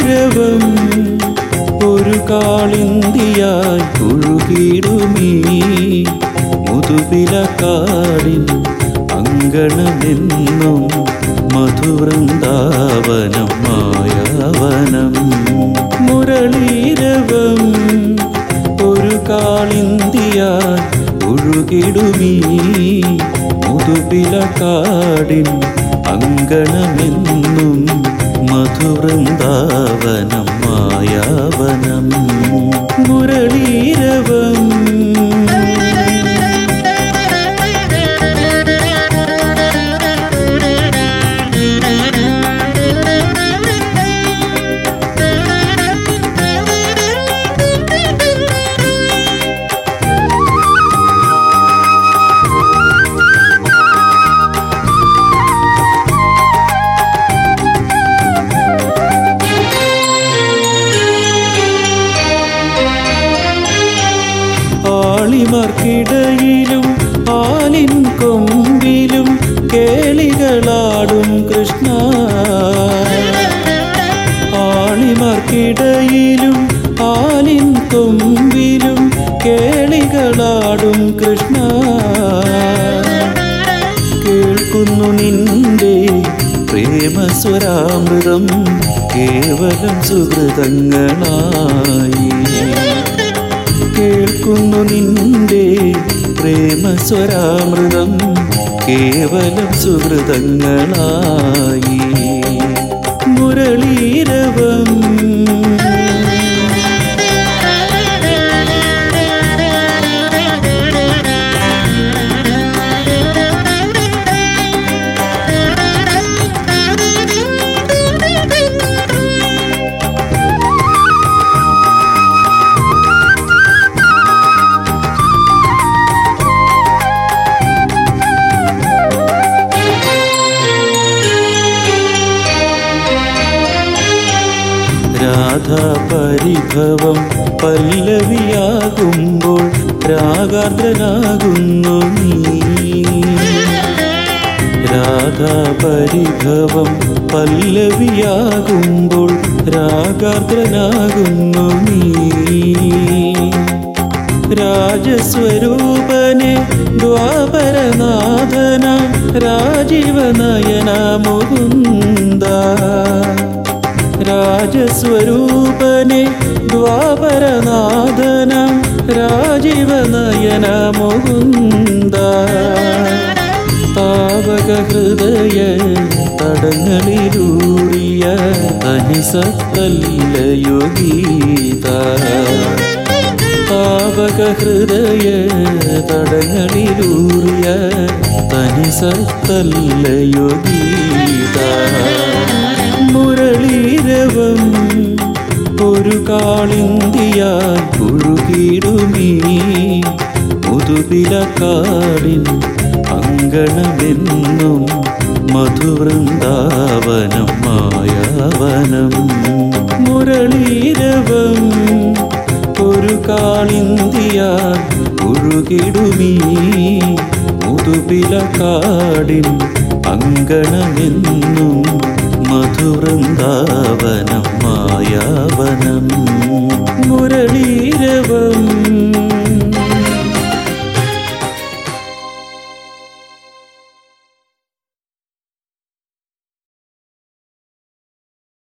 മുരളീരവം ഒരു കാളിന്തിയായി ഒഴുകിടുമീ മുതുപിലക്കാടിൻ അങ്കണമെന്നും മധുവൃന്ദാവനം മായാവനം മുരളീരവം ഒരു കാളിന്തിയായി ഒഴുകിടുമീ മുതുപിലക്കാടിൻ അങ്കണമെന്നും മധുവൃന്ദാവനം മായാവനം മുരളീരവം ആളിമാർക്കിടയിലും ആലിൻ കൊമ്പിലും കേളികളാടും കൃഷ്ണ ആളിമാർക്കിടയിലും ആലിൻ കൊമ്പിലും കേളികളാടും കൃഷ്ണ കേൾക്കുന്നു നിന്റെ പ്രേമസ്വരാമൃതം കേവലം സുഹൃതങ്ങളായി കേൾക്കുന്നു നിന്റെ പ്രേമസ്വരാമൃതം കേവലം സുഹൃതങ്ങളായി മുരളീരവം രാധാ പരിഭവം പല്ലവിയാകുമ്പോൾ രാഗാർദ്രനാകുന്നു നീ രാധാ പരിഭവം പല്ലവിയാകുമ്പോൾ രാഗാർദ്രനാകുന്നു നീ രാജസ്വരൂപനെ ദ്വാപരനാഥന രാജീവനയന മുകുന്ദ രാജസ്വരൂപനെ ദ്വാപരനാഥന രാജീവനയന മുകുന്ദ താവക ഹൃദയ തടങ്ങളിലൂറിയ തനിസത്തല്ലയോ ഗീത താവക ഹൃദയ തടങ്ങളിലൂറിയ തനിസത്തല്ലയോ ഗീത മുരളീരവം ഒരു കാളിന്തിയായി ഒഴുകിടുമീ മുതുപിലക്കാടിൻ അങ്കണമെന്നും മധുവൃന്ദാവനം മായാവനം മുരളീരവം ഒരു കാളിന്തിയായി ഒഴുകിടുമീ മുതുപിലക്കാടിൻ അങ്കണമെന്നും മധുവൃന്ദാവനം മായാവനം മുരളീരവം